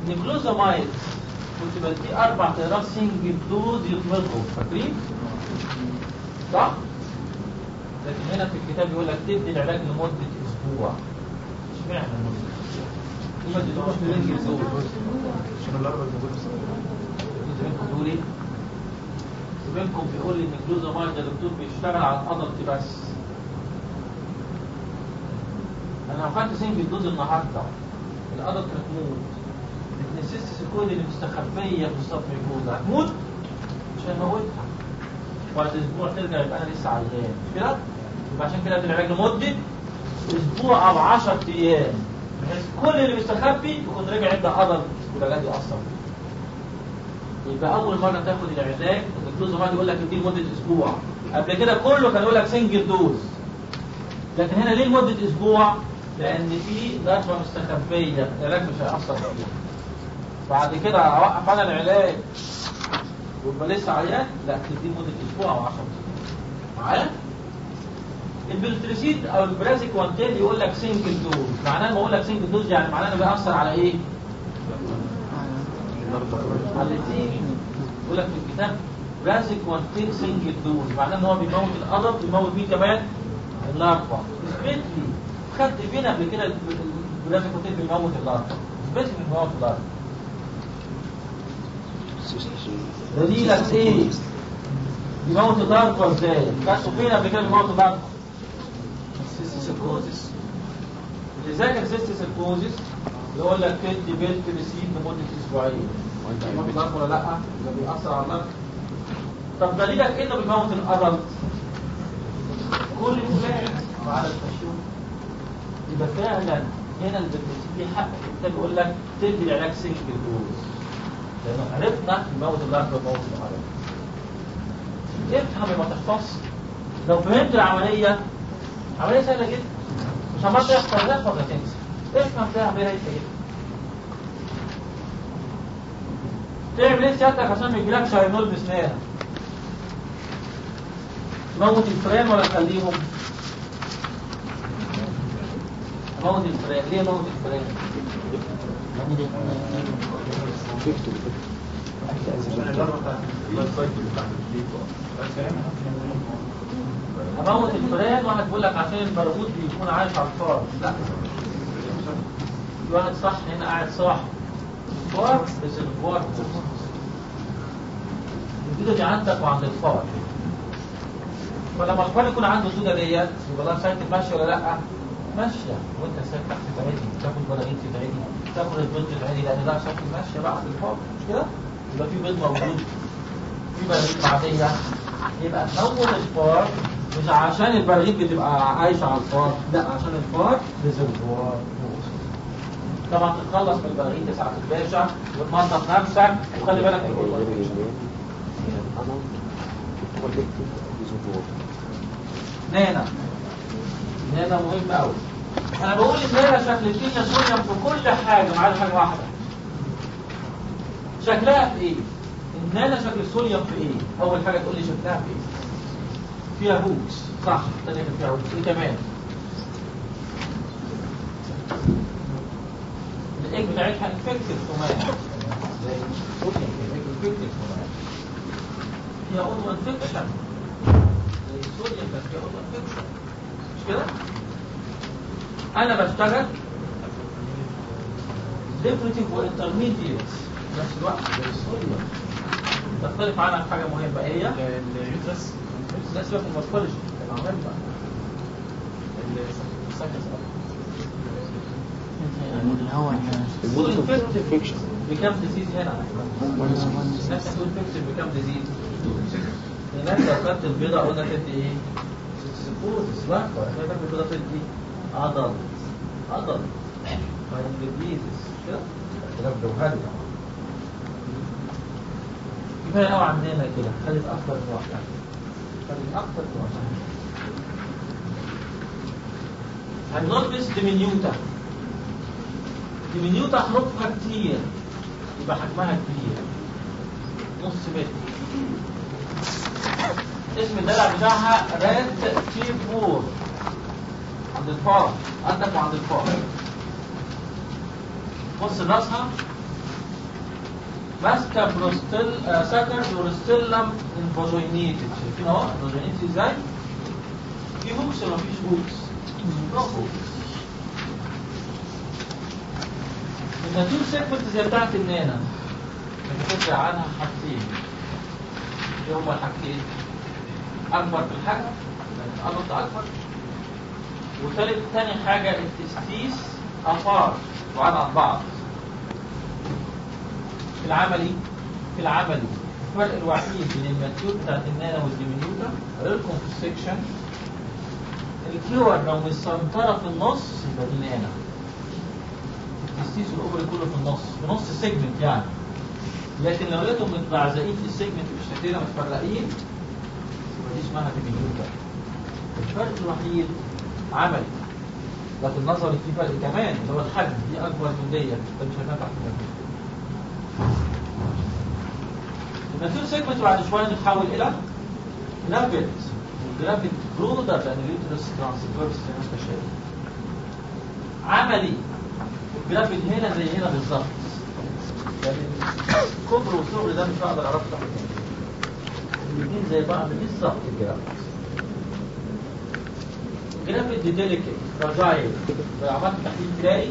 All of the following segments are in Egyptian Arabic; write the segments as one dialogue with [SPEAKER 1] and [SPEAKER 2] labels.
[SPEAKER 1] نيكلوزامايد كنت بدي اربع طيارات سنجل دوز يطلقوا فاكرين؟ صح؟ لكن هنا في الكتاب يقول لك تدي العلاج لمده اسبوع اشمعنى لمده اسبوع؟ لما تدوش سنجل دوز
[SPEAKER 2] عشان الاربع موجود في الصندوق.
[SPEAKER 1] زميلكم بيقول ايه؟ زميلكم بيقول لي ان الجلوزامايد ده دكتور بيشتغل على الادلت بس انا لو خدت سنجل دوز النهارده الادلت هتموت لكن السيستس الكود اللي مستخبيه في الصف الجوز هتموت مش هيموتها بعد اسبوع ترجع يبقى انا لسه عيان مش كده؟ يبقى عشان كده ادي العلاج لمده اسبوع او 10 ايام بحيث كل اللي مستخبي يكون رجع يبدا ادلت والعلاج ياثر فيه يبقى اول مره تاخد العلاج الدكتور زمان يقول لك اديه لمده اسبوع قبل كده كله كان يقول لك سنجل دوز لكن هنا ليه لمده اسبوع لان في ضربه مستخبيه العلاج مش هيأثر فيها بعد كده اوقف انا العلاج ويبقى لسه عيان لا تديه لمده اسبوع او 10 ايام معايا البلتريسيد او البرازيك وانتيل يقول لك سنجل دوز معناه لما اقول لك سنجل دوز يعني معناه انه بيأثر على ايه؟ على الاثنين يقول لك في الكتاب برازيك وانتيل سنجل دوز معناه ان هو بيموت القدر بيموت مين كمان؟ اللارفا اثبت لي خدت فين قبل كده البرازيك وانتيل بيموت اللارفا اثبت لي انه بيموت اللارفا دليلك ايه؟ بيموت اللارفا ازاي؟ خدته فين قبل كده بيموت اللارفا؟ سيستيسيكوزيس اللي ذاكر سيستيسيكوزيس يقول لك تدي بيلت ريسيد لمده اسبوعين بيموت اللارفا ولا لا؟ ده بيأثر على اللارفا طب دليلك ايه انه بيموت الادلت؟ كل الولاد ما عدا الفشوم يبقى فعلا هنا البنتسين دي حق الكتاب يقول لك تدي العلاج سنجل دوز لانه عرفنا يموت اللارفا ويموت الادلت افهم يبقى تحفظ لو فهمت العملية عملية سهلة جدا مش عمال تحفظ تحفظ ولا تنسى افهم ده عملية ايه تعمل ايه سيادتك عشان ما يجيلكش هينول بسنانك تموت الفئران ولا تخليهم؟ موت الفئران ليه موت الفئران؟
[SPEAKER 2] عشان الاربع بتاعت اللايف سايكل بتاعت الفيك
[SPEAKER 1] هموت الفئران واحد بيقول لك عشان البرغوث بيكون عايش على الفار لا في واحد صح هنا قاعد صح فار بس الفار الدودة دي عندك وعند الفار فلما الفار يكون عنده الدودة ديت يبقى ده سايكل ماشية ولا لا؟ ماشية وانت سايق تحت تعدي تاخد براغيث تعدي تاخد البيض تعدي لان ده سايكل ماشية بقى في الفار مش كده؟ يبقى في بيض موجود في براغيث عادية يبقى تموت الفار مش عشان البراغيث بتبقى عايشة على الفار لا عشان الفار ريزرفوار طبعا تتخلص من البراغيث ساعة الباشا وتنظف نفسك وخلي بالك من الفار نانا نانا مهم قوي انا بقول ان نانا شكل الدنيا صوديوم في كل حاجه ما عدا حاجه واحده شكلها في ايه النانا شكل الصوديوم في ايه اول حاجه تقول لي شكلها في ايه فيها هوكس صح الثانيه كان فيها هوكس ايه كمان الايج بتاعتها انفكتد كمان زي الصوديوم انفكتد كمان فيها اوتو انفكشن زي الصوديوم كان فيها اوتو انفكشن مش كده انا بشتغل ديفريتيف وانترميديت في نفس الوقت زي الصوديوم تختلف عنها في حاجه مهمه ايه هي
[SPEAKER 2] اليوترس
[SPEAKER 1] ده سيبك من المورفولوجي مهم بقى الفول انفكتيف بكام ديزيز هنا الناس تقول انفكتيف بكام ديزيز هناك لو خدت البيضة قلنا تدي ايه؟ سيكوزس لا احنا خدت البيضة تدي عضل عضل فاينجليزس كده اختلاف جوهري كفاية قوي عندنا كده خدت أكتر من واحدة خدت أكتر من واحدة هنلبس ديمينيوتا ديمينيوتا حروفها كتير يبقى حجمها كبير نص متر اسم الدلع بتاعها راد تي فور عند الفار عندك وعند الفار بص راسها ماسكه بروستيل آه سكر بروستيلم انفاجينيتد شايفين اهو انفاجينيتد ازاي؟ في هوكس ولا مفيش هوكس؟ نو هوكس الناتور سيكمنت زي بتاعت النانا بتفرق عنها حاجتين ايه هما الحاجتين؟ اكبر في الحجم يعني القلط اكبر وثالث تاني حاجة التستيس أفار وعن عن بعض في العملي في العملي الفرق الوحيد بين الماتيور بتاعت النانا والديمينيوتا لكم في السكشن الكيور لو مسنطرة في النص يبقى دي نانا التستيس والأوبري كله في النص في نص السيجمنت يعني لكن لو لقيتهم متبعزقين في السيجمنت بالشكل متفرقين يبقى دي اسمها ديمينيوتا الفرق الوحيد عملي لكن نظري في فرق كمان اللي هو الحجم دي اكبر من ديت انت مش هتنفع في المجال الماتيور سيجمنت بعد شويه نتحول الى جرافيت والجرافيت برودر لان اليوترس ترانسفيرس زي ما انت شايف عملي الجرافيت هنا زي هنا بالظبط يعني كبر وصغر ده مش هقدر اعرفه تحت الاثنين زي بعض بالظبط الجرافيت جرافيت دي ديليكت فراجايل لو عملت تحليل تلاقي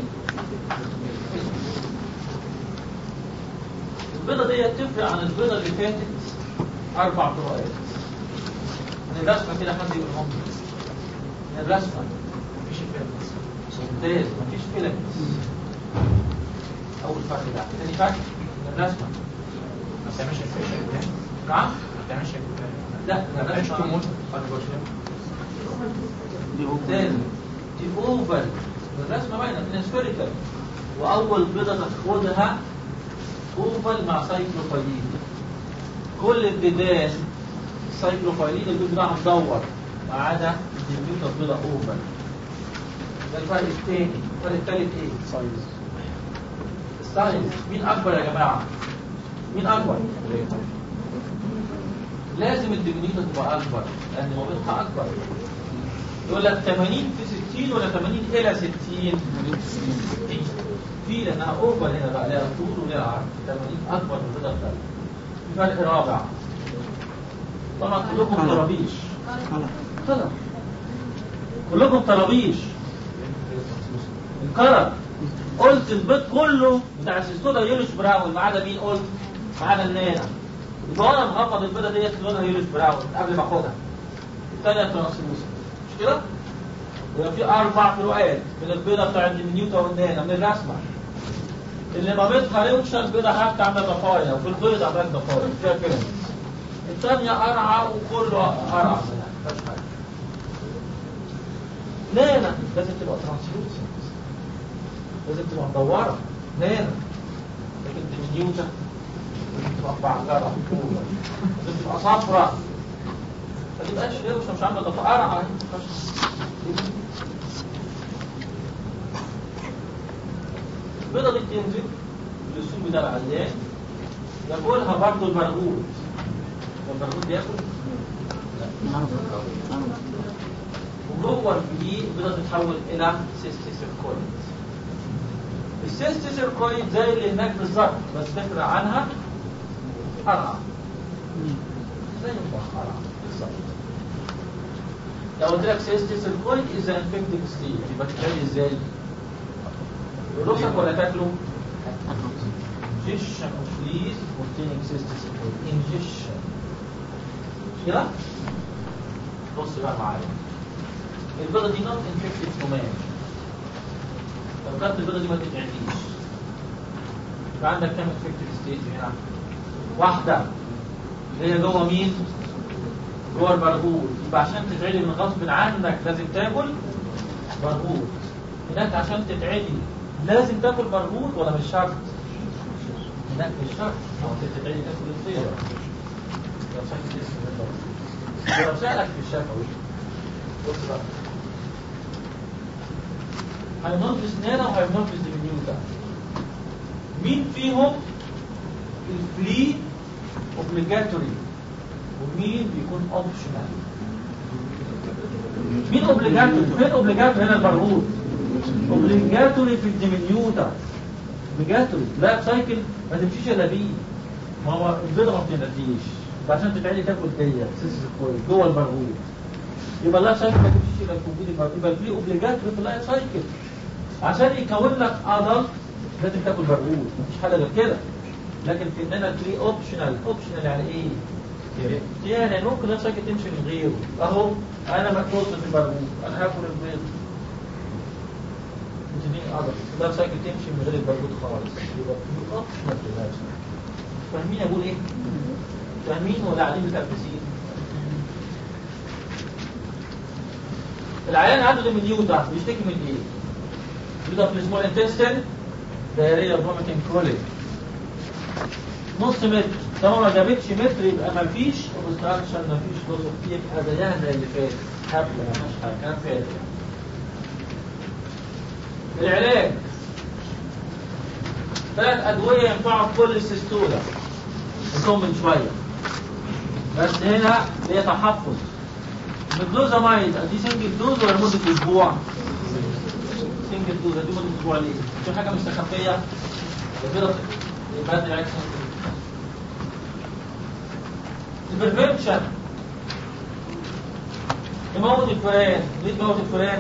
[SPEAKER 1] البيضة دي تفرق عن البيضة اللي فاتت أربع فروقات من الرسمة كده حد يقول لهم من الرسمة مفيش فيلمنتس ممتاز مفيش فيلمنتس أول فرق ده تاني فرق من الرسمة
[SPEAKER 2] ما بتعملش الفيشن بتاعي
[SPEAKER 1] نعم
[SPEAKER 2] ما بتعملش
[SPEAKER 1] لا من الرسمة ممتاز دي اوفر الرسمه باينه ان سفيريكال واول بيضه تاخدها اوفل مع سايكلوفايلين كل الديدان سايكلوفايلين البيض راح تدور ما عدا الديميوتا بيضه اوفل ده الفرق الثاني الفرق الثالث ايه؟
[SPEAKER 2] سايز
[SPEAKER 1] السايز مين اكبر يا جماعه؟ مين اكبر؟ لازم الديميوتا تبقى اكبر لان موضوعها اكبر يقول لك 80 في 60 ولا 80 الى 60 في لانها اوفر هنا بقى لها طول ولها عرض 80 اكبر من البيضه الثانيه في فرق رابع طبعا كلكم طرابيش كلر كلكم طرابيش الكلر قلت البيض كله بتاع السيستودا يولش براون ما عدا مين قلت؟ ما عدا النانا يبقى انا مغمض البيضه ديت لونها يولش براون قبل ما اخدها الثانيه ترانسلوسنت مش كده؟ يبقى في اربع فروقات من البيضه بتاع الديمينيوتا والنانا من الرسمه اللي ما بيضها روشه البيضه حتى عامله ضفايا وفي البيضه عامله ضفايا فيها كده الثانيه قرعه وكله قرع منها مفيهاش حاجه نانا لازم تبقى ترانسلوسنت لازم تبقى مدوره نانا لكن الديمينيوتا لازم تبقى بعجره لازم تبقى صفراء ما تبقاش روشه مش عامله ضفايا قرعه البيضة دي بتنزل للسوق بتاع العيان ياكلها برضه البرغوث البرغوث بياكل؟ وجوه الفيدي البيضة تتحول إلى سيستيسيركويد السيستيسيركويد زي اللي هناك بالظبط بس تفرق عنها قرعة زي قرعة بالظبط لو قلت لك سيستيسيركويد إذا انفكتيف ستيج يبقى تتعمل ازاي؟ يروحك ولا تاكله؟ injection of fleas containing cystic injection كده؟ بص بقى معايا البيضة دي نوت انفكتيف كمان لو كانت البيضة دي ما تتعديش يبقى عندك كام انفكتيف ستيج هنا؟ واحدة اللي هي جوه مين؟ جوه البرغوث يبقى عشان تتعدي من غصب عنك لازم تاكل برغوث هناك عشان تتعدي لازم تاكل برغوث ولا مش شرط؟ هناك مش شرط او تتعدي تاكل الطيرة لو سألك اسم الله لو سألك في الشفوي بص بقى هينقص نانا وهينقص ديمينيوتا مين فيهم الفلي اوبليجاتوري ومين بيكون اوبشنال مين اوبليجاتوري فين اوبليجاتوري هنا البرغوث اوبليجاتوري في الديمينيوتا اوبليجاتوري لا سايكل ما تمشيش الا بيه ما هو البيضة ما بتناديش عشان تتعلي تاكل ديت سيس كويس جوه البرغوث يبقى لا سايكل ما تمشيش الى الكومبيد يبقى الفري اوبليجاتوري في اللايف سايكل عشان يكون لك ادلت لازم تاكل برغوث مفيش حاجه غير كده لكن في اننا الفري اوبشنال اوبشنال يعني ايه؟ يعني ممكن لا سايكل تمشي من غيره اهو انا مكروز في البرغوث انا هاكل البيض تديني ادلت لا سايكل تمشي من غير البرغوث خالص يبقى في اوبشنال في اللايف سايكل فاهمين اقول ايه؟ فاهمين ولا قاعدين متركزين؟ العيان عنده ديميليوتا بيشتكي من ايه؟ يوتا في السمول انتستين دايريا فوميتنج كوليك نص متر طالما ما جابتش متر يبقى ما فيش اوبستراكشن ما فيش لوز يبقى زيها زي اللي فات حبل ما فيش حاجه كلام فارغ العلاج ثلاث ادويه ينفعوا في كل السيستولا قلتهم من شويه بس هنا هي تحفظ الجلوزامايد دي سنجل دوز ولا لمده اسبوع؟ سنجل دوز دي مده اسبوع ليه؟ في حاجه مستخبيه كده يبقى العكس البرفكشن يموت الفئران ليه تموت الفئران؟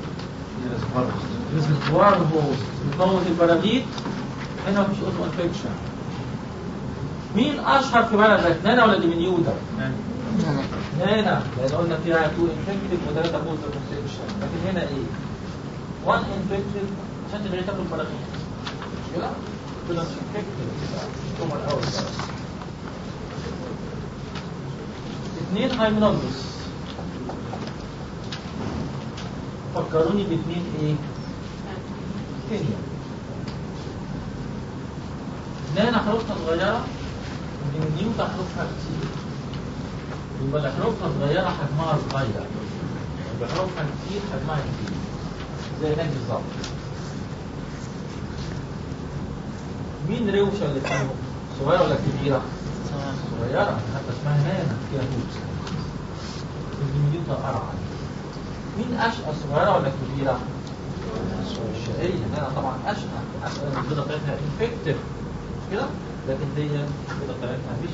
[SPEAKER 1] وارهوز يموت البراغيث هنا مفيش اوتو انفكشن مين اشهر في بلدك نانا ولا ديمنيوتا؟ نانا لان قلنا فيها تو انفكتد وثلاثه بوز انفكشن لكن هنا ايه؟ 1 انفكتد عشان تدعي تاكل براغيث مش كده؟ كده مش انفكتد هم الاول اثنين هايمنوبس فكروني باثنين ايه؟ كينيا نانا حروفها صغيرة وديمنيوتا حروفها كتير يبقى اللي حروفها صغيرة حجمها صغير يبقى حروفها كتير حجمها كتير زي هناك بالظبط مين روشة اللي كانوا صغيرة ولا كبيرة؟ صغيرة حتى اسمها نانا فيها توت الديمنيوتا قرعة مين أشقى صغيرة ولا كبيرة؟ الشقية نانا طبعا أشقى أشقى البيضة بتاعتها انفكتيف كده لكن دي البيضة بتاعتها مش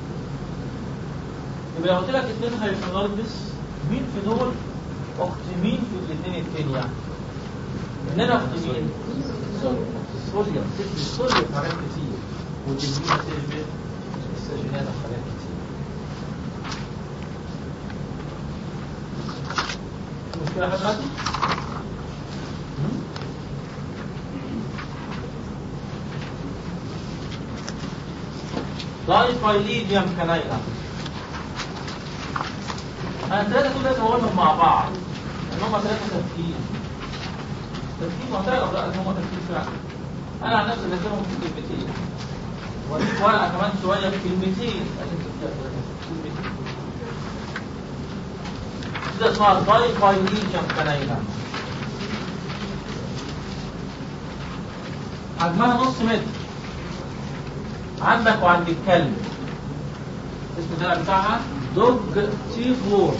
[SPEAKER 1] يبقى لو قلت لك اثنين هايفنالبس مين في دول اخت مين في الاثنين التانية؟ ان انا اخت مين؟ صوليا تشبه صوليا في حاجات كتير والدنيا تشبه السجنانة في حاجات كتير مشكلة حضرتك؟ دايفايليديوم كنايلا انا الثلاثه دول لازم اقولهم مع بعض ان هم ثلاثه تفكير تفكير وهتعرف بقى ان هم تفكير فعلا انا عن نفسي ذاكرهم في كلمتين ورقه كمان شويه في كلمتين كلمتين كده اسمها دايفايليديوم كنايلا حجمها نص متر عندك وعند الكلب اسم الدلع بتاعها دوج تيف وورد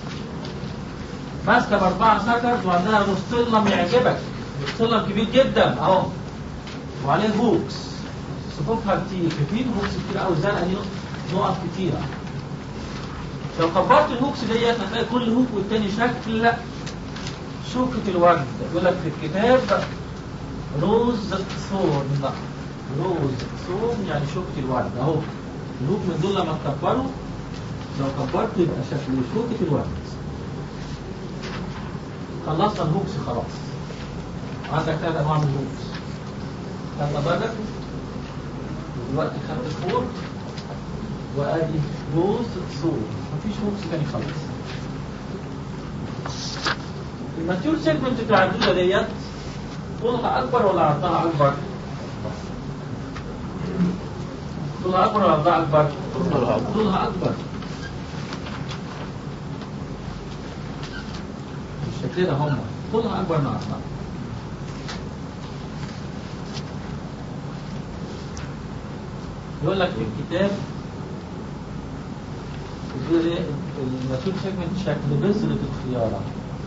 [SPEAKER 1] ماسكه باربعه سكرز وعندها روستيلم يعجبك روستيلم كبير جدا اهو وعليه هوكس صفوفها كتير كتير هوكس كتير قوي الزرقاء دي نقط كتيره لو كبرت الهوكس ديت هتلاقي كل هوك والتاني شكل شوكة الورد يقول لك في الكتاب روز ثورن روز ثوم يعني شوكة الورد اهو الهوك من دول لما تكبره لو كبرته يبقى شكله شوكة الورد خلصنا الهوكس خلاص عندك ثلاث انواع من الهوكس خدنا بالك دلوقتي خدت فور وادي روز ثوم مفيش هوكس تاني خالص الماتيور سيجمنت بتاع الدودة ديت طولها اكبر ولا عرضها اكبر؟ طولها أكبر ولا عرضها أكبر؟
[SPEAKER 3] طولها أكبر.
[SPEAKER 1] طولها أكبر بالشكل ده هم طولها أكبر من عرضها يقول لك في الكتاب يقول ايه المسؤول سيجمنت شكل بذرة الخيارة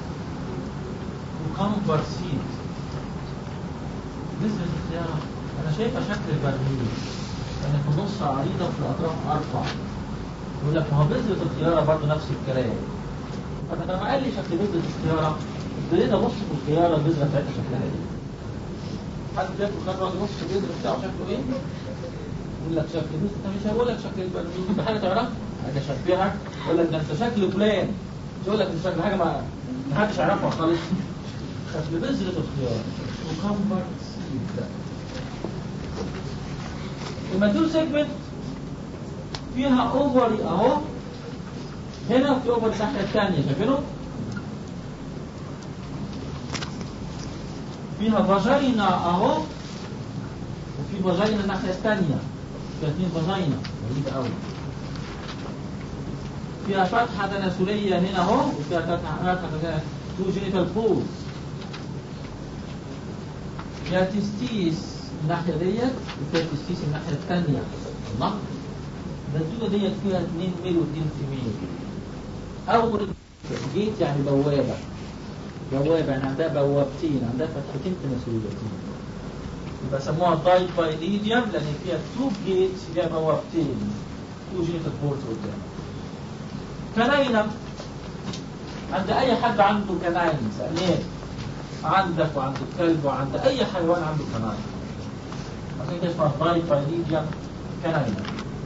[SPEAKER 1] وكمبر سيد بذرة الخيارة أنا شايفة شكل البرميل يعني في النص عريضة وفي الأطراف أرفع يقول لك ما هو بذرة الخيارة برضه نفس الكلام فأنا لما قال لي شكل بذرة الخيارة ابتديت أبص في الخيارة البذرة بتاعتها شكلها إيه حد بياكل خد راجل نص البذرة بتاعه شكله إيه يقول لك شكل بذرة أنت مش هقول لك شكل البرميل بحاجة تعرفها حاجة شبيهة يقول لك ده أنت شكل فلان مش يقول لك أنت شكل حاجة ما ما حدش يعرفها خالص شكل بذرة الخيار وكمبر سيد الماتور سيجمنت فيها اوفري اهو هنا وفي اوفر الناحيه الثانيه شايفينه فيها فاجينا اهو وفي فاجينا الناحيه الثانيه فيها اثنين فاجينا غريبه قوي فيها فتحه تناسليه هنا اهو وفيها فتحه فتحه تو جينيتال بولز فيها تستيس الناحيه ديت وفيها تستيس الناحيه الثانيه الله ده الزوجه ديت فيها اثنين ميل واثنين فيميل اول جيت يعني بوابه بوابه يعني عندها بوابتين عندها فتحتين تناسليتين يبقى سموها دايت بايليديوم لان فيها تو جيتس فيها بوابتين تو جينيتال بورت قدام كناينة عند اي حد عنده كناين سألناه عندك وعند الكلب وعند اي حيوان عنده كناين عشان كده اسمها دايت بايليديوم كناينة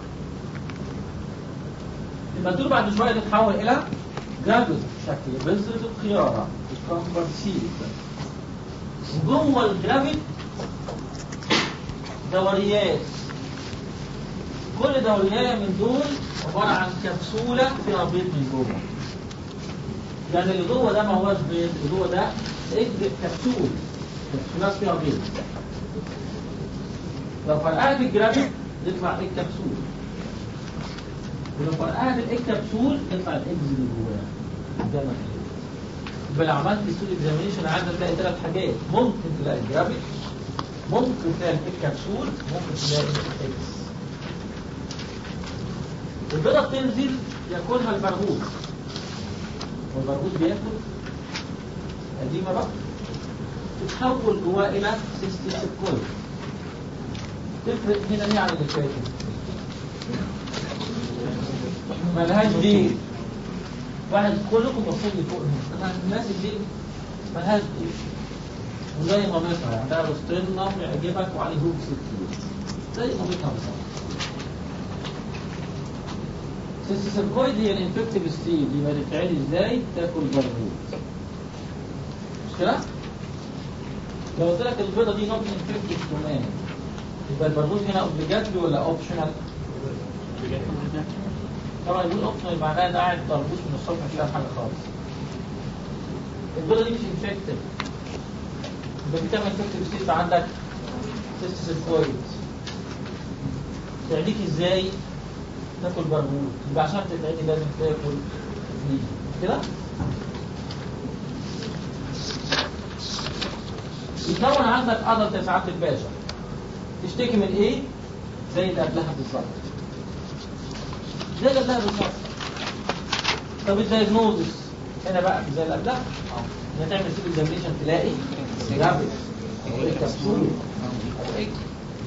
[SPEAKER 1] المندول بعد شوية تتحول إلى جابل شكل بذرة الخيارة الكمبر سيد جوه الجرافيت دوريات كل دورية من دول عبارة عن كبسولة فيها بيض من جوه يعني اللي جوه ده ما هوش بيض اللي جوه ده اكتب كبسول كبسولات فيها بيض لو فرقعت الجرافيت يطلع ايه كبسول ولو فرقعت الايه كبسول يطلع الاكز اللي جواه قدامك يبقى لو عملت ستول اكزامينشن عايز تلاقي ثلاث حاجات ممكن تلاقي الجرافيت ممكن تلاقي الايه كبسول ممكن تلاقي الاكس البيضة بتنزل ياكلها البرغوث والبرغوث بياكل قديمة بقى تتحول جواه إلى سيستيسيكويد تفرق هنا ليه عن اللي فاتت ملهاش دين واحد كلكم بصوا لي فوق هنا طبعا الناس دي ملهاش دين وزي مامتها عندها روسترنا ويعجبك وعليه هوك كتير زي مامتها بالظبط سيستيسيكويد هي الانفكتيف ستيج يبقى تتعالج ازاي تاكل برغوث مش كده؟ لو قلت لك البيضه دي نوت انفكتيف كمان يبقى البرغوث هنا اوبليجاتري ولا اوبشنال؟ طبعا يقول اوبشنال معناه ان قاعد طربوش من الصبح مش فاهم حاجه خالص البيضه دي مش انفكتيف يبقى دي تعمل انفكتيف ستيج يبقى عندك سيستيسيكويد تعديك ازاي؟ تاكل برغوث يبقى عشان تتعدي لازم تاكل دي كده يكون عندك عضلة ساعات الباشا تشتكي من ايه زي اللي قبلها بالظبط زي اللي قبلها بالظبط طب الدايجنوزس هنا بقى زي اللي قبلها اه تعمل سيب اكزامينشن تلاقي جابت او ايه كبسول او ايه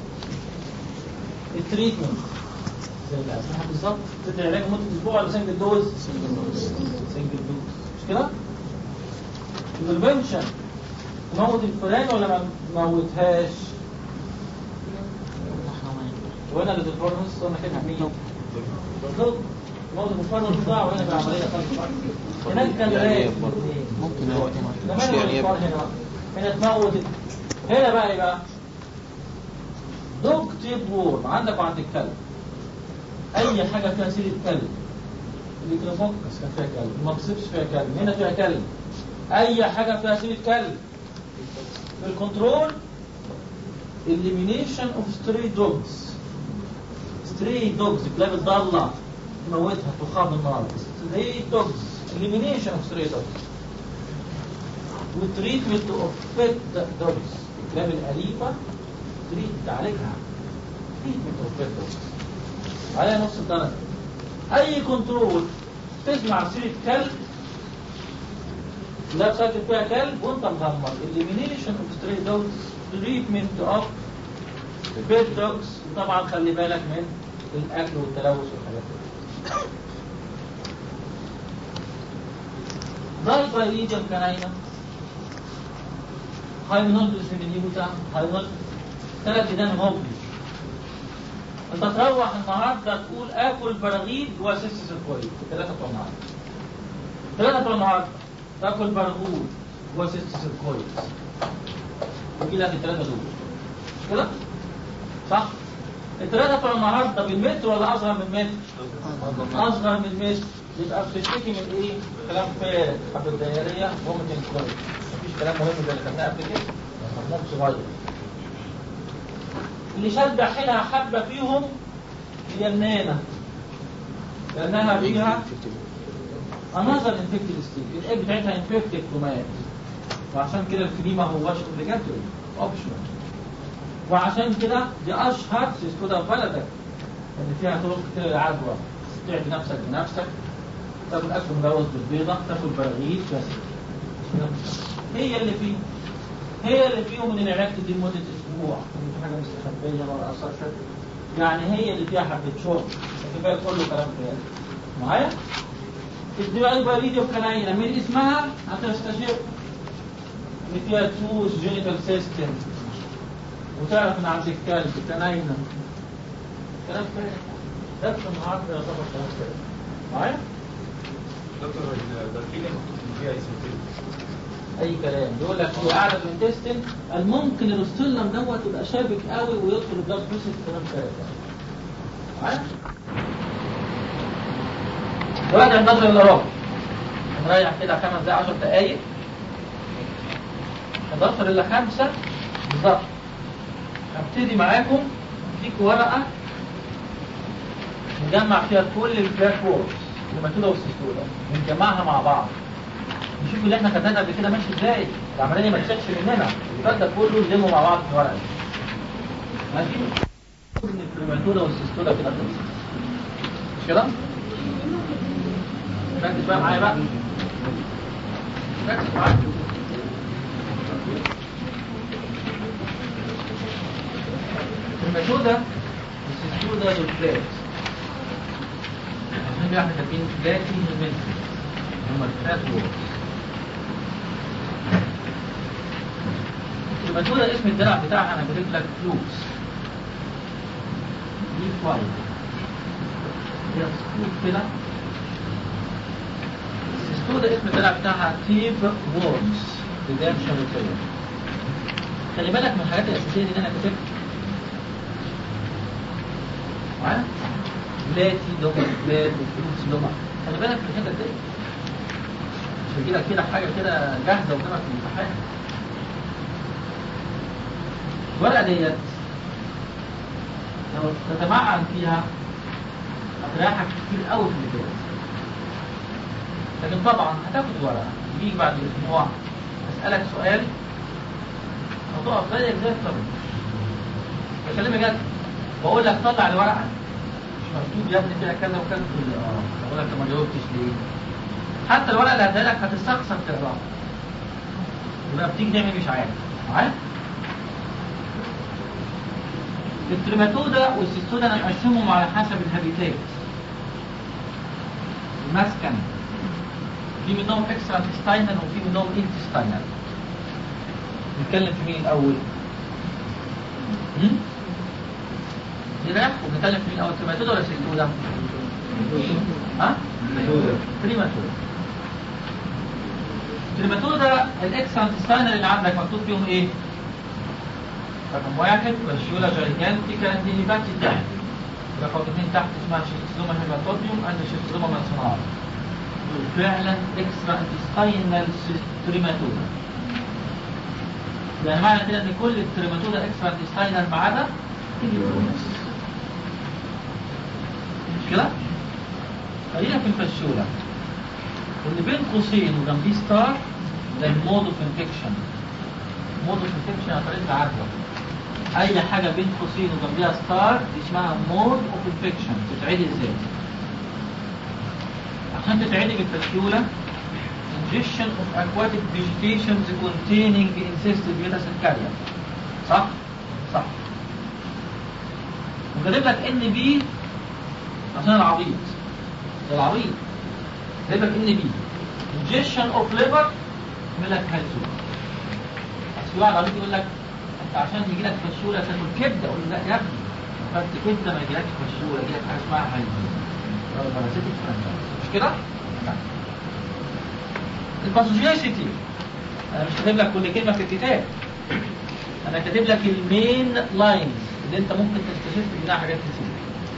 [SPEAKER 1] التريتمنت زي اللي قبلها بالظبط تدي علاج مدة اسبوع ولا سنجل دوز سنجل دوز مش كده البريفنشن تموت الفئران ولا ما تموتهاش وانا اللي تتفرنس وانا كده مين بالظبط تموت الفئران والبضاعة وانا بعملية خالص هناك كان رايق
[SPEAKER 3] ممكن هو
[SPEAKER 1] لما
[SPEAKER 3] مش
[SPEAKER 1] انا
[SPEAKER 3] يعني
[SPEAKER 1] الفار هنا هنا تموت هنا بقى ايه بقى دوج تيب وورم عندك وعند الكلب اي حاجه فيها سيره كلب الكلوفوكس كان فيها كلب المقصبش فيها كلب هنا فيها كلب اي حاجه فيها سيره كلب في الكنترول elimination of stray dogs stray dogs كلاب الضالة تموتها تخاض النار stray dogs elimination of stray dogs وتريتمنت اوف pet dogs الكلاب الأليفة تريد تعالجها تريتمنت اوف pet dogs عليها نص الدرجة أي كنترول تسمع سيرة كلب لا ساكت فيها كلب وانت مغمض elimination of stray dogs treatment of pet dogs وطبعا خلي بالك من الاكل والتلوث والحاجات دي Dipyridium canina هايمنولدس فيمينيوتا هايمنولدس ثلاث ديدان هوبلي انت تروح النهارده تقول اكل براغيث جوه سيستس الكويس الثلاثه بتوع النهارده الثلاثه بتوع النهارده تاكل براغوث جوه سيستس الكويس يجي لك الثلاثه دول مش كده؟ صح؟ الثلاثه بتوع النهارده بالمتر ولا اصغر من متر؟ اصغر من متر يبقى بتشتكي من ايه؟ كلام فارغ حبه دايريه وممكن كويس مفيش كلام مهم زي اللي خدناه قبل كده مضمون صغير اللي شد حيلها حبه فيهم هي النانه لانها فيها انظر انفكتد ستيج الايه بتاعتها انفكتد كمان وعشان كده الفري ما هوش اوبليجاتوري اوبشنال وعشان كده دي اشهر سيستودا في بلدك ان فيها طرق كتير للعدوى تعدي نفسك بنفسك تاكل اكل مجوز بالبيضه تاكل براغيث بس هي اللي فيه هي اللي فيهم من العلاج دي لمده اسبوع في حاجه مستخبيه ما بأثرش يعني هي اللي فيها حبه شرب الباقي كله كلام فارغ معايا؟ الدماغ البريديوم كناينة من اسمها هتستشف ان فيها توس جينيتال سيستم وتعرف ان عند الكلب كناينة كلام فارغ ده في النهارده يعتبر كلام فارغ معايا؟
[SPEAKER 2] دكتور الدركيلة فيها اسمتين
[SPEAKER 1] اي كلام بيقول لك هو قاعده في الانتستين الممكن الروستولم دوت يبقى شابك قوي ويدخل البلاد بريشر كلام فارغ معايا؟ دلوقتي النظر الا ربع هنريح كده خمس دقايق 10 دقايق 11 الا 5 بالظبط هبتدي معاكم اديك ورقه نجمع فيها كل البلاك وورز الماتولا والسيستولا ونجمعها مع بعض نشوف اللي احنا خدناه قبل كده ماشي ازاي العمليه ما تشكش مننا اللي فات ده كله نلمه مع بعض في الورقه دي ماشي ان البريماتولا والسيستولا كده خلصت مش كده؟ ركز بقى معايا بقى ركز معايا الميثودة السيستودة والفلات عشان احنا كاتبين فلاتي المنسي هم الفلات وورز الميثودة اسم الدرع بتاعها انا كاتب لك فلوكس دي كويس هي فلوك كده السيستودا اسم الدلع بتاعها تيب وورمز ريدمشن وكده خلي بالك من الحاجات الاساسيه دي اللي انا كتبت معايا بلاتي دوما بلاد وفلوس دوما خلي بالك من الحته دي مش هيجي لك كده حاجه كده جاهزه قدامك في الامتحان الورقه ديت لو تتمعن فيها هتريحك كتير قوي في الجواز لكن طبعا هتاخد ورقه يجيك بعد اسبوع اسالك سؤال هتقف زيك زي الطبيب بكلمك جد بقول لك طلع الورقه مش مكتوب يا ابني فيها كذا وكذا تقول لي اه بقول لك طب ما جاوبتش ليه حتى الورقه اللي هديها لك هتستخسر تقراها يبقى بتيجي تعمل مش عارف معايا التريماتودا والسيستودا انا مقسمهم على حسب الهابيتات المسكن في منهم اكسترا انتستاينال وفي منهم انتستاينال نتكلم في مين الاول هم؟ نريح ونتكلم في مين الاول تريماتودا ولا سيستودا ها تريماتودا تريماتودا الاكسترا انتستاينال اللي عندك مكتوب فيهم ايه رقم واحد فاشيولا جايجانتيكا اند هيباتي تحت رقم اثنين تحت اسمها شيستوما هيباتوبيوم اند شيستوما مانسونار فعلا اكسترا انتستاينال تريماتودا يعني معنى كده ان كل التريماتودا اكسترا انتستاينال ما عدا مش كده؟ خلينا في الفشولة اللي بين قوسين وجنبيه ستار ده المود اوف انفكشن مود اوف انفكشن عن طريق العدوى اي حاجه بين قوسين وجنبيها ستار دي اسمها مود اوف انفكشن تتعدي ازاي؟ عشان تتعدي بالفسيولة ingestion of aquatic vegetations containing incested beta carrier صح؟ صح وكاتب لك ان بي عشان العبيط ده العبيط كاتب لك ان بي ingestion اوف ليفر يعمل لك فشوله بس في واحد عبيط يقول لك انت عشان يجي لك فشوله تاكل كبده اقول له لا يا ابني فانت كبده ما يجيلكش فشوله يجي لك حاجه اسمها هايبر بارازيتيك مش كده؟ الباثوجينيسيتي انا مش كاتب لك كل كلمه في الكتاب انا كاتب لك المين لاينز اللي انت ممكن تستفيد منها حاجات كتير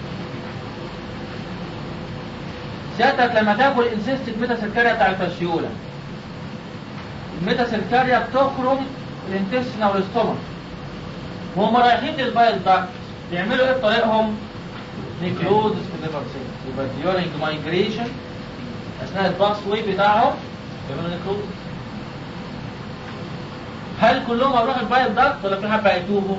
[SPEAKER 1] سيادتك لما تاكل انسيستد ميتا سكريا بتاع الفاشيولا الميتا سكريا بتخرج الانتستين او الاستومك وهم رايحين للبايل داكت بيعملوا ايه بطريقهم؟ نيكلوزس في الليفر سيلز يبقى ديورنج مايجريشن اثناء الباس واي بتاعهم بيعملوا نيكلوزس هل كلهم هيروحوا البايل داكت ولا في حبه هيتوبوا؟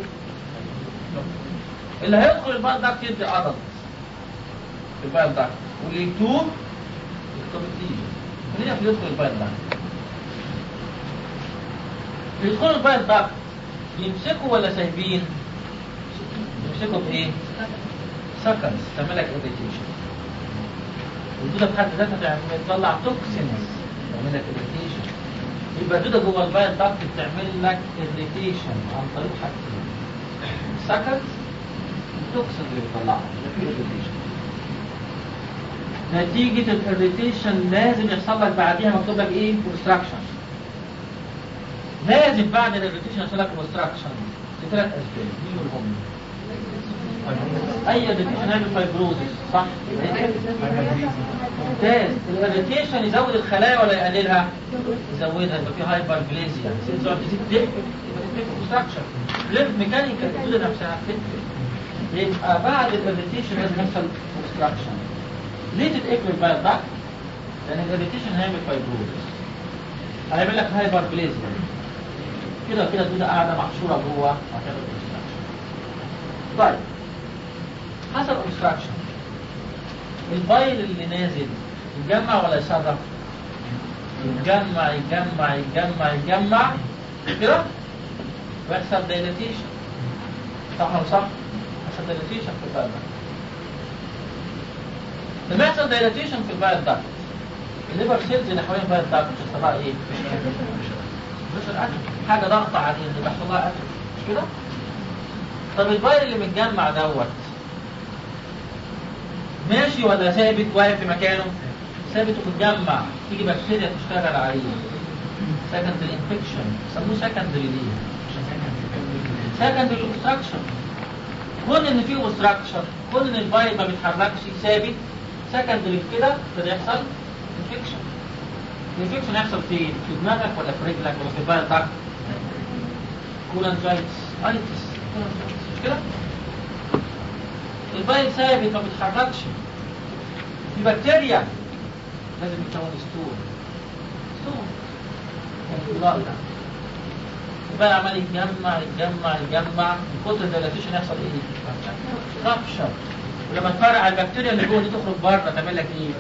[SPEAKER 1] اللي هيدخل البايل داكت يدي عضل في البايل داكت واللي يتوب يكتب التيجي مين اللي يدخل البايل داكت؟ اللي يدخلوا البايل داكت يمسكوا ولا سايبين؟ يمسكوا بايه؟ سكنز تعمل لك اريتيشن الدوده في حد ذاتها تعمل تطلع توكسينز تعمل لك اريتيشن يبقى الدوده جوه البايل داكت بتعمل لك اريتيشن عن طريق حاجتين سكنز التوكسين اللي بتطلعها يبقى في اريتيشن نتيجة الاريتيشن لازم يحصل لك بعديها مكتوب لك ايه؟ obstruction لازم بعد الاريتيشن يحصل لك obstruction لثلاث اسباب مين هم؟ اي اريتيشن هيعمل فايبروزس صح؟ ممتاز الاريتيشن يزود الخلايا ولا يقللها؟ يزودها يبقى في هايبر جليزيا تقعد تزيد تقفل يبقى تقفل obstruction ليف ميكانيكال الدوده نفسها تقفل يبقى بعد الاريتيشن لازم يحصل obstruction ليه تتقفل البايل داكت؟ لان الاريتيشن هيعمل فايبروزس هيعمل لك هايبر جليزيا كده كده الدوده قاعده محشوره جوه هتعمل obstruction طيب حصل obstruction البايل اللي نازل يتجمع ولا يشرب؟ يتجمع يتجمع يتجمع يتجمع كده ويحصل دايلاتيشن صح ولا صح؟ يحصل دايلاتيشن في البايل داكت لما يحصل دايلاتيشن في البايل داكت الليفر سيلز اللي حوالين البايل داكت بيحصل لها ايه؟ بيحصل اكل حاجه ضغط عليه اللي بيحصل لها اكل مش كده؟ طب البايل اللي متجمع دوت ماشي ولا ثابت واقف في مكانه؟ ثابت ومتجمع تيجي بكتيريا تشتغل عليه سكندري انفكشن سموه سكندري ليه؟ سكندري اوبستراكشن كون ان في اوبستراكشن كون ان البايل ما بيتحركش ثابت سكندري كده ابتدى يحصل انفكشن الانفكشن يحصل فين؟ في دماغك ولا في رجلك ولا في البايل داكت؟ كولانجايتس ايتس مش كده؟ البايل ثابت ما بيتحركش في بكتيريا لازم يتكون ستور ستور الانفجار ده البايل عمال يتجمع يتجمع يتجمع من كتر الديلاتيشن يحصل ايه؟ رابشر ولما تفرع البكتيريا اللي جوه دي تخرج بره تعمل لك ايه؟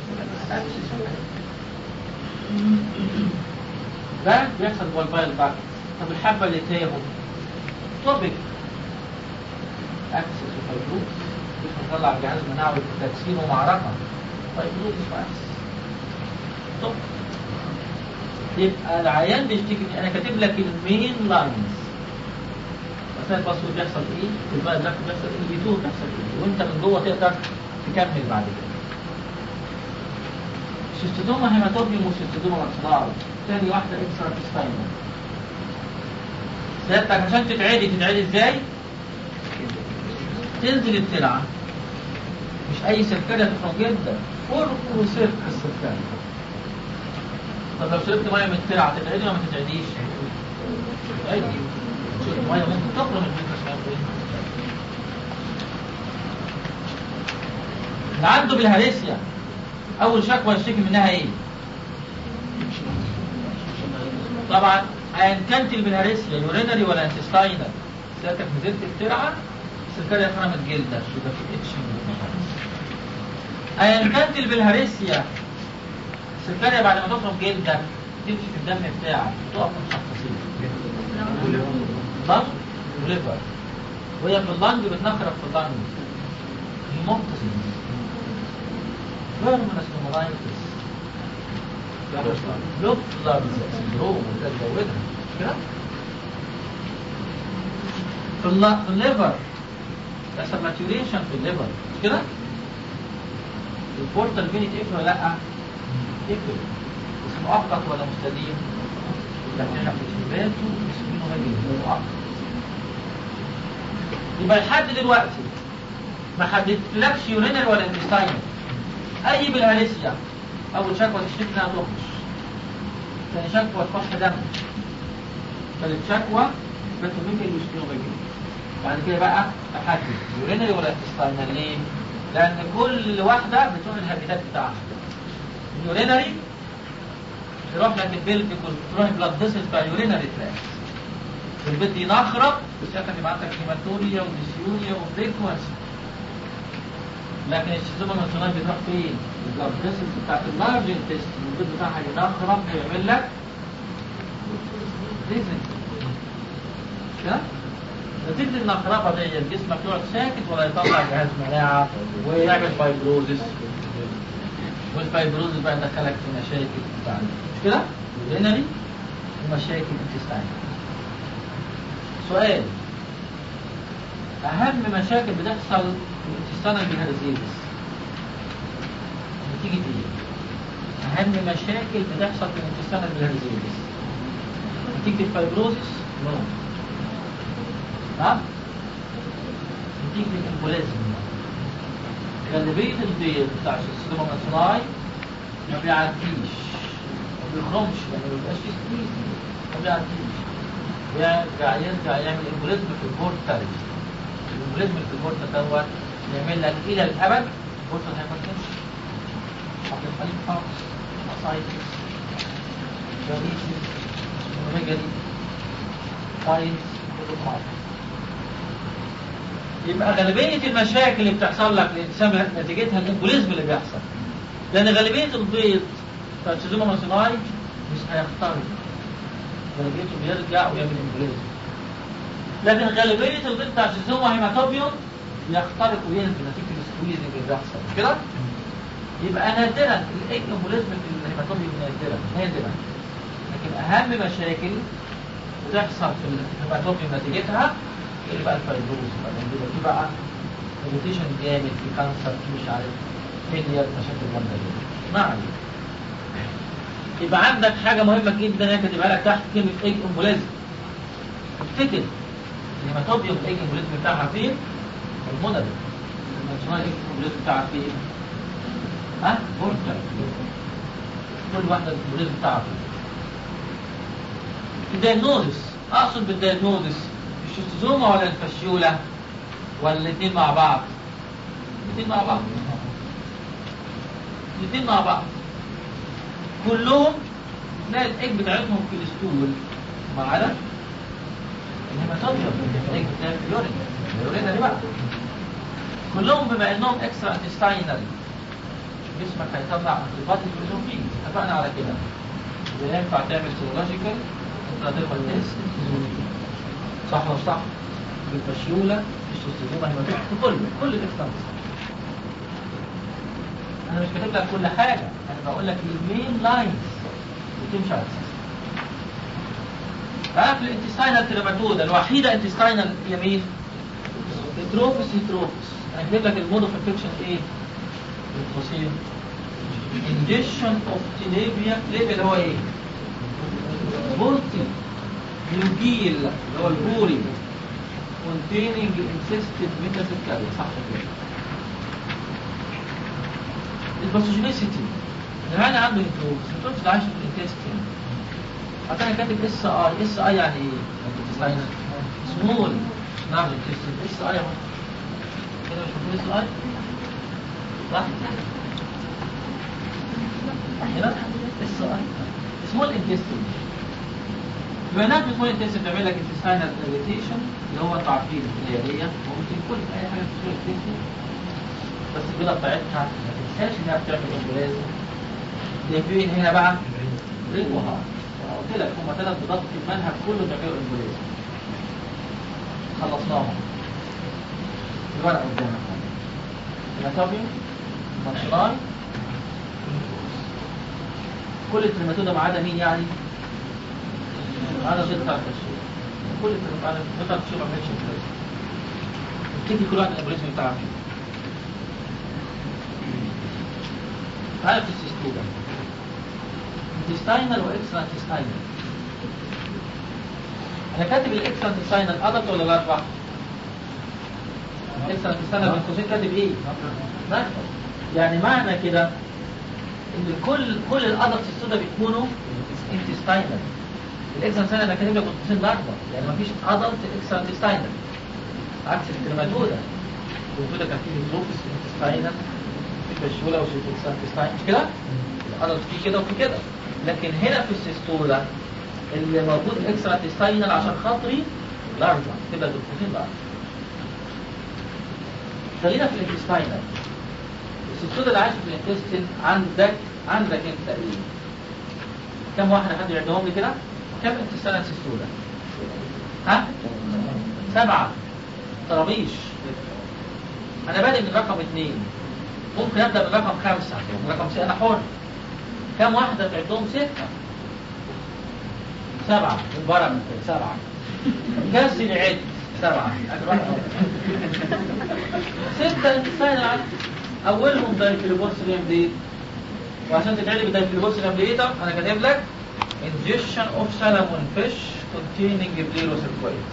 [SPEAKER 1] ده بيحصل جوه البايل داكت طب الحبه اللي تاهوا توبيك اكسس وفيبروز بيطلع جهاز مناعي تكسير ومعركه فيبروز واكسس طب يبقى العيان بيشتكي من انا كاتب لك المين لاينز اثناء الباسورد بيحصل ايه؟ الباقي ده بيحصل ايه؟ بيتوه بيحصل ايه؟ وانت من جوه تقدر تكمل بعد كده. شيستودوما هيماتوبيوم وشيستودوما ماكسيلار تاني واحده اكسترا تستاينر سيادتك عشان تتعدي تتعدي ازاي؟ تنزل الترعه مش اي سكريه تخرج جدا فرق وسرق السكريه طب لو شربت ميه من الترعه تتعدي ولا ما تتعديش؟ تتعدي شربت ميه ممكن تخرج من الميكروسكوب اللي عنده بالهريسيا اول شكوى يشتكي منها ايه؟ طبعا ايا كانت البلهارسيا يورينري ولا انتستاينال سيادتك نزلت الترعه السكرية خرمت جلدك يبقى في اتشنج ايا كانت البلهارسيا السكرية بعد ما تخرم جلدك تمشي في الدم بتاعك تقف متشخصين ضغط وليفر وهي في اللنج بتنخرب في اللنج متصل فيرمنس نومولايتس لوفلر سندروم وده تزودها مش كده؟ في الل- في الليفر يحصل ماتيوريشن في الليفر مش كده؟ البورتال فين يتقفل ولا لا؟ يقفل بس مؤقت ولا مستديم؟ لكن احنا في اثباته اسمه مجنون مؤقت يبقى لحد دلوقتي ما حددتلكش يورينال ولا انتستاينال اي بالهاليسيا اول شكوى تشتكي انها تخرج ثاني شكوى تفح دم ثالث شكوى باتوميكال وسبينوميجالي بعد كده بقى احدد يورينري ولا انتستاينال ليه؟ لان كل واحده بتروح الهابيتات بتاعها اليورينري يروح لك البلفيك وتروح البلاد فيسلز بتاع اليورينري تراك البيت دي نخرب بشكل يبقى عندك هيماتوريا وديسيوريا وفريكونسي لكن الشيزوما ناسيونال بتروح فين؟ البلاد فيسلز بتاعت اللارج انتستين البيت بتاعها ينخرب ويعمل لك ريزن كده؟ نتيجة النخربة دي جسمك يقعد ساكت ولا يطلع جهاز مناعة ويعمل فايبروزس والفايبروزس بقى يدخلك في مشاكل بتاعتك مش كده؟ يورينري ومشاكل انتستاين سؤال أهم مشاكل بتحصل في الانتستانال بيهارزيتس نتيجة إيه؟ أهم مشاكل بتحصل في الانتستانال بيهارزيتس نتيجة الفايبروزس؟ نو نعم؟ نتيجة الامبوليزم غالبية البيض بتاع السيستم الصناعي ما بيعديش ما بيخرمش يعني ما بيبقاش فيه سكويز ما بيعديش يرجع يرجع يعمل امبوليزم في البورتال الامبوليزم في البورتال دوت يعمل لك الى الابد البورتال هايبرتنشن هتبقى ليك خالص اسايتس جاريسيس اوميجالي ساينس كله خالص يبقى غالبية المشاكل اللي بتحصل لك الانسان نتيجتها الامبوليزم اللي بيحصل لأن غالبية البيض بتاع الشيزوما ماسوناي مش هيخترق غالبيته بيرجع ويعمل امبوليزم لكن غالبية البيض بتاع الشيزوما هيماتوبيوم يخترق وينزل نتيجة السكويزنج اللي بيحصل مش كده؟ يبقى نادرا الايج امبوليزم في الهيماتوبيوم نادرا نادرا لكن أهم مشاكل بتحصل في الهيماتوبيوم نتيجتها اللي بقى الفيبروز بقى بيبقى في بقى روتيشن جامد في كانسر في مش عارف فيلير مشاكل جامده جدا ما عليك يبقى عندك حاجه مهمه جدا هي كاتبها لك تحت كلمه ايج امبوليزم افتكر الهيماتوبيوم الايج امبوليزم بتاعها فين؟ المونري الناشونال ايج امبوليزم بتاعها فين؟ ها؟ بورتال كل واحده الامبوليزم بتاعها فين؟ الدايجنوزس اقصد بالدايجنوزس الشيستوزوما ولا الفشيولة ولا الاثنين مع بعض الاثنين مع بعض الاثنين مع بعض كلهم تلاقي الايج بتاعتهم في الستول ما عدا الهيماتوبيوم الايج بتاعت اليورين اليورين دي بقى كلهم بما انهم اكسترا انتستاينال جسمك هيطلع انتيبادي فيه اتفقنا على كده اذا ينفع تعمل سيرولوجيكال انتراتيرمال تيست صح ولا مش صح؟ بالفشيولة الشيستوزوما هيماتوما في كل كل الاكستنس انا مش كاتب لك كل حاجة انا بقول لك المين لاينز وتمشي على الاساس تعرف الانتستاينال تيراماتودا الوحيدة انتستاينال هي مين؟ التروفس هيتروفس انا كاتب لك المود اوف انفكشن ايه؟ القصير ingestion of tilapia tilapia اللي هو ايه؟ بولتي الجيل اللي هو البوري containing encysted metacyclic صح كده الباثوجينيسيتي العيان عنده انتروبس الانتروبس ده عايش في الانتستين حتى انا كاتب اس اي اس اي يعني ايه؟ سمول نعم الانتستين اس اي اهو كده مش مكتوب اس اي صح؟ هنا اس اي سمول انتستين يبقى هناك بتكون انتنسيف تعمل لك انتستاينال اريتيشن اللي هو انتوا عارفين الهياريه وممكن كل اي حاجه في الانتستين بس البيضه بتاعتها ما تنساش انها بتعمل امبوليزم دي فين هنا بقى؟ ريد وهارت وانا قلت لك هم ثلاث بيضات في المنهج كله بيعملوا امبوليزم خلصناهم الورقه قدامك ناتوبيوم مصناي كل الترماتودا ما عدا مين يعني؟ ما عدا بيضة التشريح كل الترماتودا بيضة التشريح ما عملتش امبريزم تدي كل واحد الامبريزم بتاعه فيه تعالى في السيستولا انتستاينال واكسترا انتستاينال انا كاتب الاكسترا انتستاينال ادلت ولا الاربع؟ الاكسترا انتستاينال بين قوسين كاتب ايه؟ نكتب يعني معنى كده ان كل كل الادلتس السودا بيكونوا انتستاينال الاكسترا انتستاينال انا كاتب لك بين قوسين الاربع يعني مفيش ادلت اكسترا انتستاينال عكس الترماتودا الترماتودا كان فيه لوبس انتستاينال فيشولا وشيتوكسان انتستاين مش كده؟ الادلت فيه كده وفي كده لكن هنا في السيستولا اللي موجود اكسترا انتستاينال عشان خاطري لارجا تبقى بالقوسين لارجا خلينا في الانتستاينال السيستولا اللي عايشه في الانتستين عندك عندك انت ايه؟ كم واحد حد يعدهم لي كده؟ كم انتستاينال سيستولا؟ ها؟ سبعة طرابيش انا بادئ من رقم اثنين ممكن ابدا من رقم خمسة من رقم ستة انا حر كم واحدة تعدهم ستة سبعة من بره سبعة كاس العد سبعة ستة انتستاين اولهم دايفيلوبورسيليم دي وعشان تتعلم بدايفيلوبورسيليم دي انا كاتب لك ingestion of salmon fish containing blerocercoid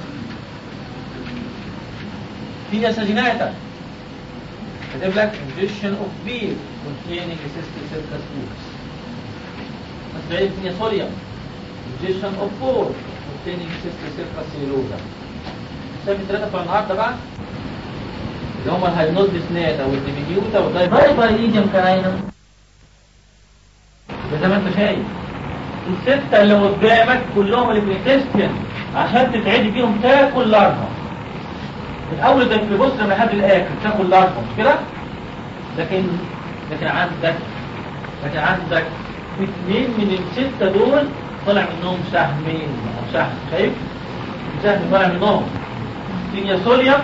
[SPEAKER 1] في سجيناتا كاتب لك ingestion of beef containing cystic circus foods هتلاقي في صوليوم ingestion of pork containing cystic circus cellulosa شايف الثلاثة بتوع النهارده بقى اللي هم الهاينود سناتا والديمينيوتا والدايبايليديوم كاينم زي ما انت شايف الستة اللي قدامك كلهم اللي في الانتستين عشان تتعدي فيهم تاكل لارفا من اول ده في بص لما لحد الاخر تاكل لارفا مش كده لكن لكن عندك لكن عندك اثنين من الستة دول طلع منهم سهمين او سهم شايف سهم طلع منهم سينيا سوليا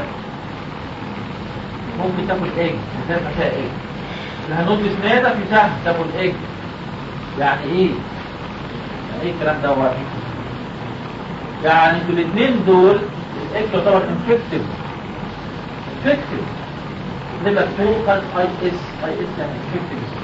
[SPEAKER 1] ممكن تاكل ايج هتبقى فيها ايج الهنوت سنادا في سهم تاكل ايج يعني ايه يعني ايه الكلام ده يعني في الاثنين دول الايج يعتبر انفكتيف انفكتيف نبقى فوقال اي اس اي اس يعني انفكتيف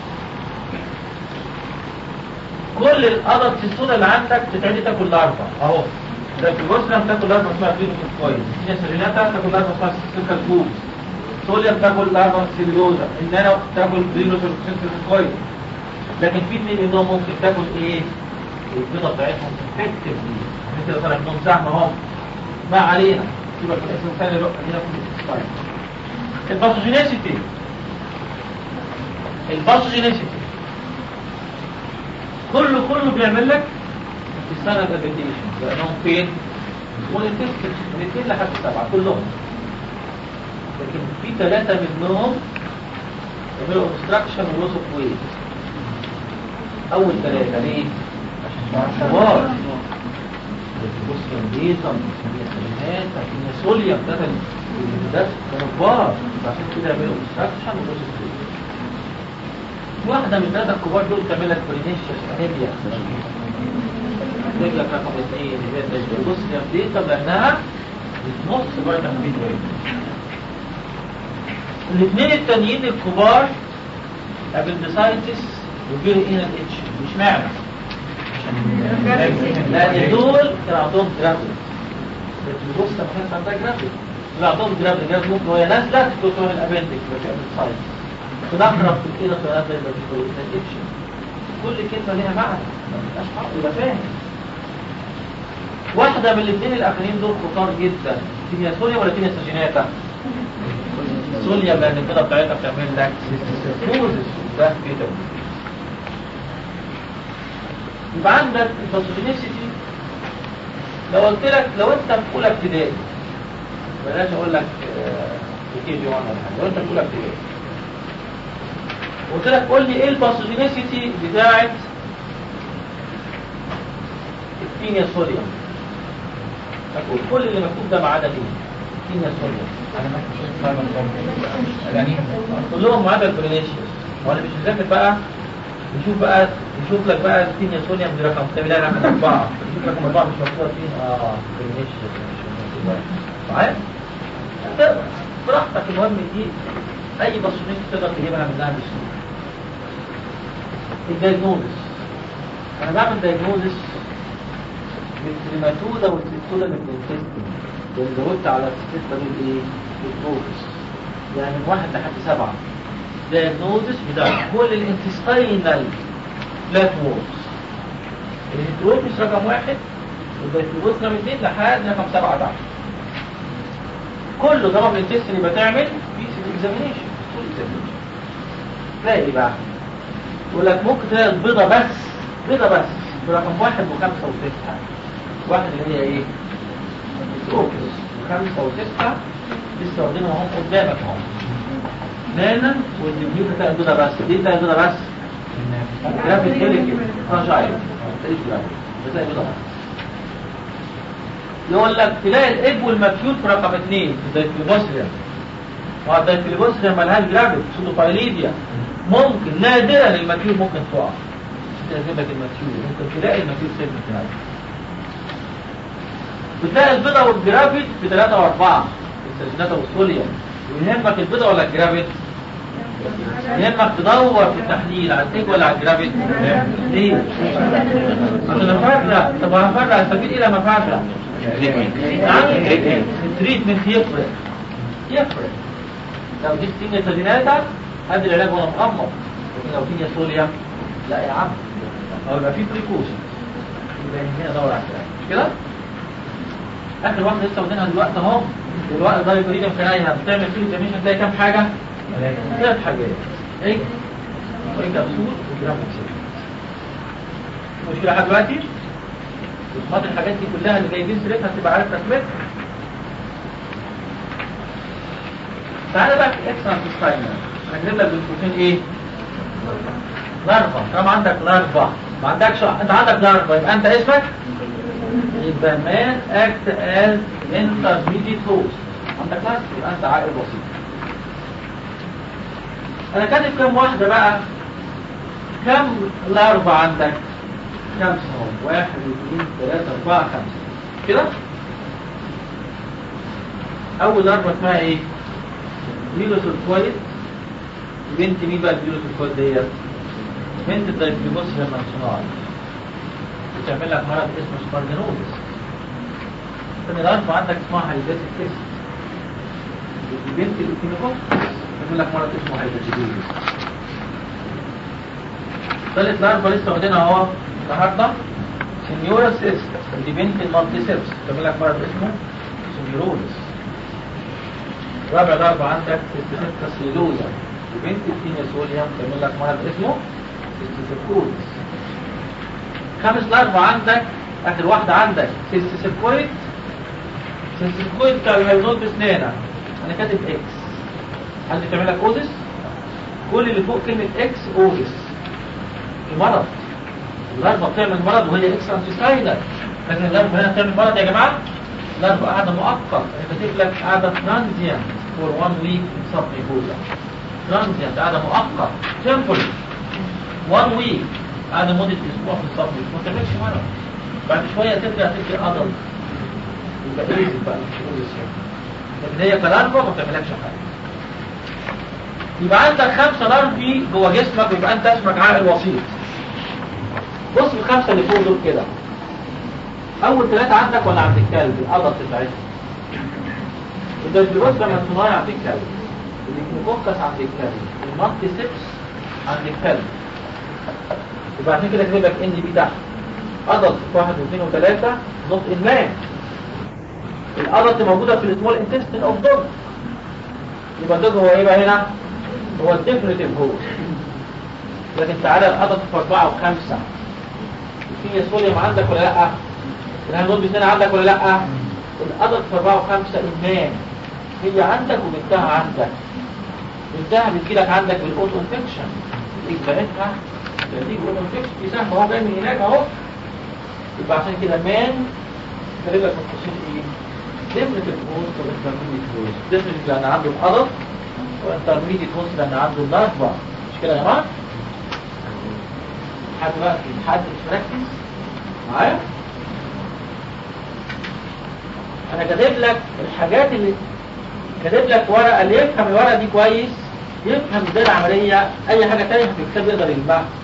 [SPEAKER 1] كل الادلت السودا اللي عندك تتعدي تاكل لارفا اهو ده في الجسم تاكل لارفا اسمها فينوس كويس في سيريناتا تاكل لارفا اسمها سيسكال كوب سوليوم تاكل لارفا سيليوزا النانو تاكل فينوس كويس لكن في اثنين منهم ممكن تاكل ايه البيضه بتاعتهم انفكتيف دي عشان كده طلع منهم سهم اهو ما علينا يبقى في الاسم الثاني له هنا في السلايد الباثوجينيسيتي الباثوجينيسيتي كله كله بيعمل لك السنة الابيتيشن لانهم فين؟ والانتستين من اثنين لحد سبعة كلهم لكن في ثلاثة منهم يعملوا obstruction ولوس اوف ويت أول ثلاثة ليه؟ عشان شوار بص كان هات سوليوم ده ده كبار عشان كده يعملوا obstruction ولوس اوف ويت واحدة من الثلاثة الكبار دول تعمل لك برينيشيوس انيميا تجيب لك رقم اثنين بص يا بديتا لانها نص فيتامين بي 12 الاثنين التانيين الكبار ابندسايتس وفيري انال اتش مش معنى لان دول كان عندهم جرافيك بص ما كانش عندها جرافيك اللي عندهم جرافيك جرافيك ممكن وهي نازله تدخل الابندكس مش ابندسايتس تنقرب في الكلى في هذا الاتش كل كلمه ليها معنى ما تبقاش حق يبقى فاهم واحدة من الاثنين الأخرين دول خطار جدا تينيا سوريا ولا تينيا سجيناتا سوريا لأن البيضة بتاعتها بتعمل لك سيستوزس ده كده يبقى عندك الباثوجينيسيتي لو قلت لك لو انت في اولى ابتدائي بلاش اقول لك في كي جي 1 ولا حاجه لو انت في اولى ابتدائي قلت لك قول لي ايه الباثوجينيسيتي بتاعت التينيا سوريا هتقول كل اللي مكتوب ده ما عدا دي تينيا سوريا انا ما كنتش فاهم يعني كلهم ما عدا البرينيشيوس وانا مش مذاكر بقى نشوف بقى نشوف لك بقى التينيا سوريا من رقم كام لا رقم اربعه نشوف رقم اربعه مش مكتوب فين اه برينيشيوس مش مكتوب معايا انت براحتك المهم دي اي بصمين تقدر تجيبها منها بسهوله الدايجنوزس انا بعمل دايجنوزس بالتريماتودا والتريتودا من الانتستين اللي زودت على الستة دول ايه؟ البروكس يعني من واحد لحد سبعة دايجنوزس بتاع كل الانتستينال فلات وورز الهيتروبيس رقم واحد والدايفلوبوس رقم اثنين لحد رقم سبعة تحت كله طبعا الانتستين يبقى تعمل بيس اكزامينيشن فول اكزامينيشن تلاقي ايه بقى؟ يقول لك ممكن تلاقي البيضة بس بيضة بس برقم واحد وخمسة وتسعة واحد اللي هي ايه؟ التروكس خمسة وتسعة لسه واخدينهم اهم قدامك اهم نانا والديوبليك تلاقي البيضة بس دي تلاقي البيضة بس جرافيك ديليكت فراجايل بتلاقي البيضة بس يقول لك تلاقي الايج والمكيوت في رقم اثنين في الدايفلوبوسريا والدايفلوبوسريا مالهاش جرافيك سودوبايليديا ممكن نادرا المكيوت ممكن تقع تجيب لك المكيوت ممكن تلاقي المكيوت سيجمنت هنا بتلاقي البيضة والجرافيت في ثلاثة وأربعة السجنات والسوليا ويهمك البيضة ولا الجرافيت؟ يهمك تدور في التحليل على الإيج ولا على الجرافيت؟ ليه؟ عشان أفرق طب هفرق هستفيد إيه لما أفرق؟ نعم التريتمنت يفرق يفرق لو دي سينيا سجناتا هدي العلاج وانا مغمض لكن لو سينيا سوليا لا يا عم هو يبقى في بريكوشن يبقى هنا ادور على الكلام مش كده؟ اخر واحده لسه واخدينها دلوقتي اهو الوقت ده يبقى في عينها بتعمل فيه اكزاميشن تلاقي كام حاجه؟ ثلاث حاجات ايه؟ وايه كبسول وجرافيك مشكله لحد دلوقتي؟ وصفات الحاجات دي كلها اللي جايبين سيرتها تبقى عارف تكملتها تعالى بقى في اكسترا انتستاينال هنجيب لك بالبروتين ايه؟ لارفا طالما عندك لارفا ما عندكش انت عندك لارفا يبقى انت اسمك يبقى مان اكت از انترميديت هوست عندك لارفا يبقى انت عائل بسيط انا كاتب كام واحده بقى كم لارفا عندك خمسة اهو واحد اثنين ثلاثة أربعة خمسة كده أول ضربة اسمها إيه؟ فيروس الكويت بنت مين بقى الفيروس الكويت ديت؟ بنت الدايفلوبوس لما صناعي بتعمل لك مرض اسمه سبارجنوزس ثاني ضربة عندك اسمها هايباتيك تيست بنت الكيميكوس بتعمل لك مرض اسمه هايباتيكوزس ثالث ضربة لسه واخدينها اهو النهارده سنيورا سيست دي بنت المالتي سيبس بتعمل لك مرض اسمه سنيورولس رابع ضربة عندك سيستيسيكا سيلوزا وبنت التينيسوليوم بتعمل لك مرض اسمه سيستيسيكوزس خامس ضربة عندك آخر واحدة عندك سيستيسيكويد سيستيسيكويد بتاع الهيزول بسنانة أنا كاتب إكس هل بتعمل لك أوزس؟ كل اللي فوق كلمة إكس أوزس في مرض الضربة بتعمل مرض وهي إكس أنتيساينال لكن الضربة هنا بتعمل مرض يا جماعة ضربة قاعدة مؤقت أنا كاتب لك قاعدة ترانزيان فور وان ويك صف يفوزا ترانزيان قاعدة مؤقت تمبري وان ويك قاعدة مدة أسبوع في الصف ما تعملش مرض بعد شوية ترجع تبقى أضل يبقى إيزي بقى لكن هي كلارفا ما بتعملكش حاجة يبقى عندك خمسة لارفي جوه جسمك ويبقى أنت اسمك عائل وسيط بص الخمسة اللي فوق دول كده أول ثلاثة عندك ولا عند الكلب الأضغط بتاعتهم الدجلوس لما الصناعي عند الكلب الكنوكوكس عند الكلب المالتي سيبس عند الكلب وبعدين كده كاتب لك ان دي بي تحت أضغط واحد واثنين وثلاثة نوت ان مان الأضغط موجودة في السمول انتستين اوف دوج يبقى الدوج هو ايه بقى هنا؟ هو الديفينيتيف هو لكن تعالى الأضغط في أربعة وخمسة في صوليوم عندك ولا لا الهندول باثنين عندك ولا لا الأضغط في أربعة وخمسة إيمان هي عندك وبنتها عندك بنتها بتجيلك عندك بالأوتو انفكشن تيجي بقيتها تيجي بالأوتو انفكشن في سهم اهو جاي من هناك اهو يبقى عشان كده مان كاتب لك مخصوصين ايه ديفنتيف هوست والانترميديت هوست ديفنتيف لان عنده الحدث والانترميديت هوست لان عنده النرف بار مش كده يا جماعه؟ لحد دلوقتي حد مش مركز معايا؟ انا كاتب لك الحاجات اللي كاتب لك ورقه اللي يفهم الورقه دي كويس يفهم ازاي العمليه اي حاجه تانية هتكتب يقدر يلمها